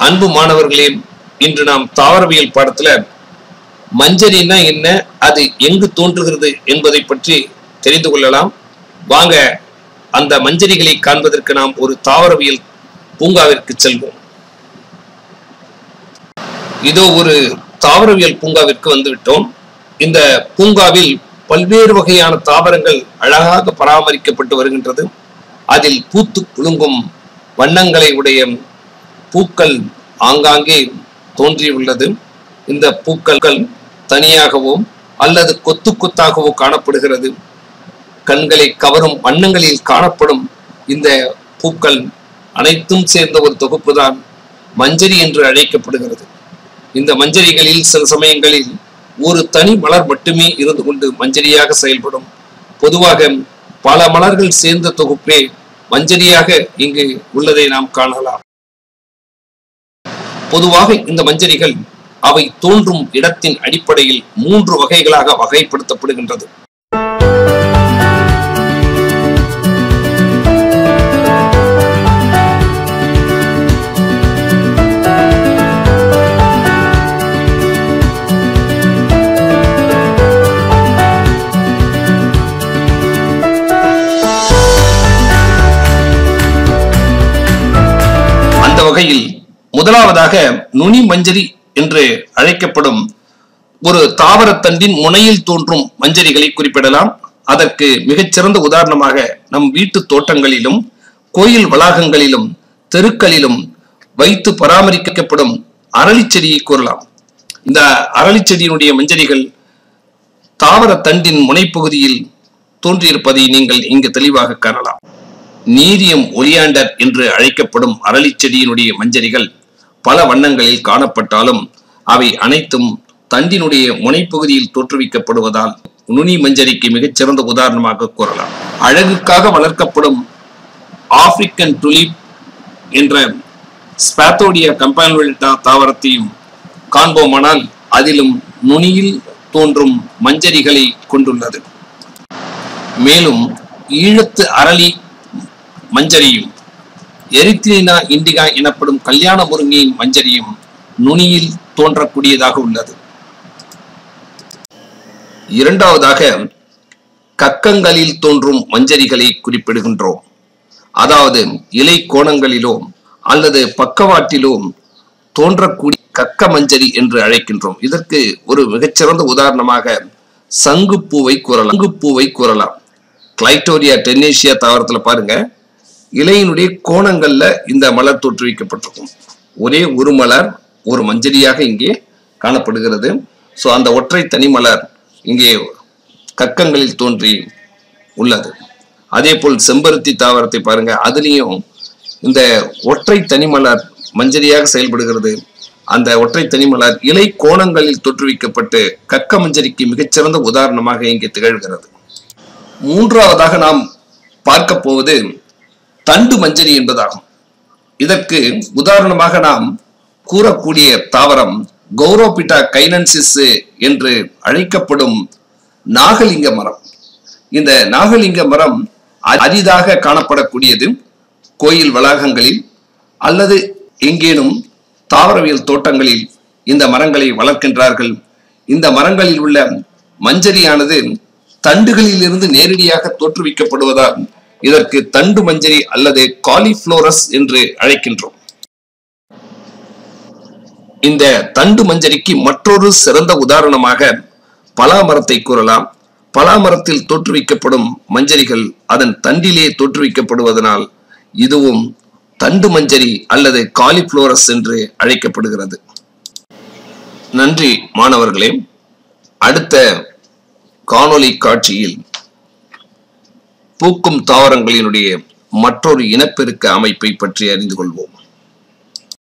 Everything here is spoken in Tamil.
அன்பு மாணவர்களே இன்று நாம் தாவரவியல் பாடத்துல மஞ்சரின்னா என்ன அது எங்கு தோன்றுகிறது என்பதை பற்றி தெரிந்து கொள்ளலாம் வாங்க அந்த மஞ்சரிகளை காண்பதற்கு நாம் ஒரு தாவரவியல் பூங்காவிற்கு செல்வோம் இதோ ஒரு தாவரவியல் பூங்காவிற்கு வந்துவிட்டோம் இந்த பூங்காவில் பல்வேறு வகையான தாவரங்கள் அழகாக பராமரிக்கப்பட்டு வருகின்றது அதில் பூத்து குலுங்கும் வண்ணங்களை உடைய பூக்கள் ஆங்காங்கே தோன்றியுள்ளது இந்த பூக்கள் தனியாகவோ அல்லது கொத்து கொத்தாகவோ காணப்படுகிறது கண்களை கவரும் வண்ணங்களில் காணப்படும் இந்த பூக்கள் அனைத்தும் சேர்ந்த ஒரு தொகுப்புதான் மஞ்சரி என்று அழைக்கப்படுகிறது இந்த மஞ்சரிகளில் சில சமயங்களில் ஒரு தனி மலர் மட்டுமே இருந்து கொண்டு மஞ்சரியாக செயல்படும் பொதுவாக பல மலர்கள் சேர்ந்த தொகுப்பே மஞ்சரியாக இங்கு உள்ளதை நாம் காணலாம் பொதுவாக இந்த மஞ்சரிகள் அவை தோன்றும் இடத்தின் அடிப்படையில் மூன்று வகைகளாக வகைப்படுத்தப்படுகின்றது அந்த வகையில் முதலாவதாக நுனி மஞ்சரி என்று அழைக்கப்படும் ஒரு தாவரத்தண்டின் முனையில் தோன்றும் மஞ்சரிகளை குறிப்பிடலாம் அதற்கு மிகச்சிறந்த உதாரணமாக நம் வீட்டு தோட்டங்களிலும் கோயில் வளாகங்களிலும் தெருக்களிலும் வைத்து பராமரிக்கப்படும் அரளி செடியை கூறலாம் இந்த அரளி செடியினுடைய மஞ்சரிகள் தாவர தண்டின் முனைப்பகுதியில் தோன்றியிருப்பதை நீங்கள் இங்கு தெளிவாக காணலாம் நீரியம் ஒலியாண்டர் என்று அழைக்கப்படும் அரளி செடியினுடைய மஞ்சரிகள் பல வண்ணங்களில் காணப்பட்டாலும் அவை அனைத்தும் தண்டினுடைய முனைப்பகுதியில் தோற்றுவிக்கப்படுவதால் நுனி மஞ்சரிக்கு மிகச்சிறந்த உதாரணமாக கூறலாம் அழகுக்காக வளர்க்கப்படும் ஆப்பிரிக்கன் துலிப் என்ற ஸ்பாத்தோடியா கம்பால்வெல்டா தாவரத்தையும் காண்போமானால் அதிலும் நுனியில் தோன்றும் மஞ்சரிகளை கொண்டுள்ளது மேலும் ஈழத்து அரளி மஞ்சரியும் எரித்ரினா இண்டிகா எனப்படும் கல்யாண முருங்கையின் மஞ்சரியும் நுனியில் தோன்றக்கூடியதாக உள்ளது இரண்டாவதாக கக்கங்களில் தோன்றும் மஞ்சரிகளை குறிப்பிடுகின்றோம் அதாவது இலை கோணங்களிலோ அல்லது பக்கவாட்டிலோ தோன்றக்கூடிய கக்க மஞ்சரி என்று அழைக்கின்றோம் இதற்கு ஒரு மிகச்சிறந்த உதாரணமாக சங்குப்பூவை கூறலாம் சங்குப்பூவை கூறலாம் கிளைட்டோரியா டென்னேஷியா தாவரத்துல பாருங்க இலையினுடைய கோணங்கள்ல இந்த மலர் தோற்றுவிக்கப்பட்டிருக்கும் ஒரே ஒரு மலர் ஒரு மஞ்சரியாக இங்கே காணப்படுகிறது ஸோ அந்த ஒற்றை தனி மலர் இங்கே கக்கங்களில் தோன்றி உள்ளது அதே போல் செம்பருத்தி தாவரத்தை பாருங்க அதுலேயும் இந்த ஒற்றை தனிமலர் மஞ்சரியாக செயல்படுகிறது அந்த ஒற்றை தனிமலர் இலை கோணங்களில் தோற்றுவிக்கப்பட்டு கக்க மஞ்சரிக்கு மிகச்சிறந்த உதாரணமாக இங்கே திகழ்கிறது மூன்றாவதாக நாம் பார்க்க போவது தண்டு மஞ்சரி என்பதாகும் இதற்கு உதாரணமாக நாம் கூறக்கூடிய தாவரம் கௌரோபிட்டா கைனன்சிஸ் என்று அழைக்கப்படும் நாகலிங்க மரம் இந்த நாகலிங்க மரம் அரிதாக காணப்படக்கூடியது கோயில் வளாகங்களில் அல்லது எங்கேனும் தாவரவியல் தோட்டங்களில் இந்த மரங்களை வளர்க்கின்றார்கள் இந்த மரங்களில் உள்ள மஞ்சரியானது தண்டுகளில் இருந்து நேரடியாக தோற்றுவிக்கப்படுவதால் இதற்கு தண்டு மஞ்சரி அல்லது காலிஃப்ளோரஸ் என்று அழைக்கின்றோம் இந்த தண்டு மஞ்சரிக்கு மற்றொரு சிறந்த உதாரணமாக பலாமரத்தை கூறலாம் பலாமரத்தில் தோற்றுவிக்கப்படும் மஞ்சரிகள் அதன் தண்டிலே தோற்றுவிக்கப்படுவதனால் இதுவும் தண்டு மஞ்சரி அல்லது காலிஃப்ளோரஸ் என்று அழைக்கப்படுகிறது நன்றி மாணவர்களே அடுத்த காணொளி காட்சியில் பூக்கும் தாவரங்களினுடைய மற்றொரு இனப்பெருக்க அமைப்பை பற்றி அறிந்து கொள்வோம்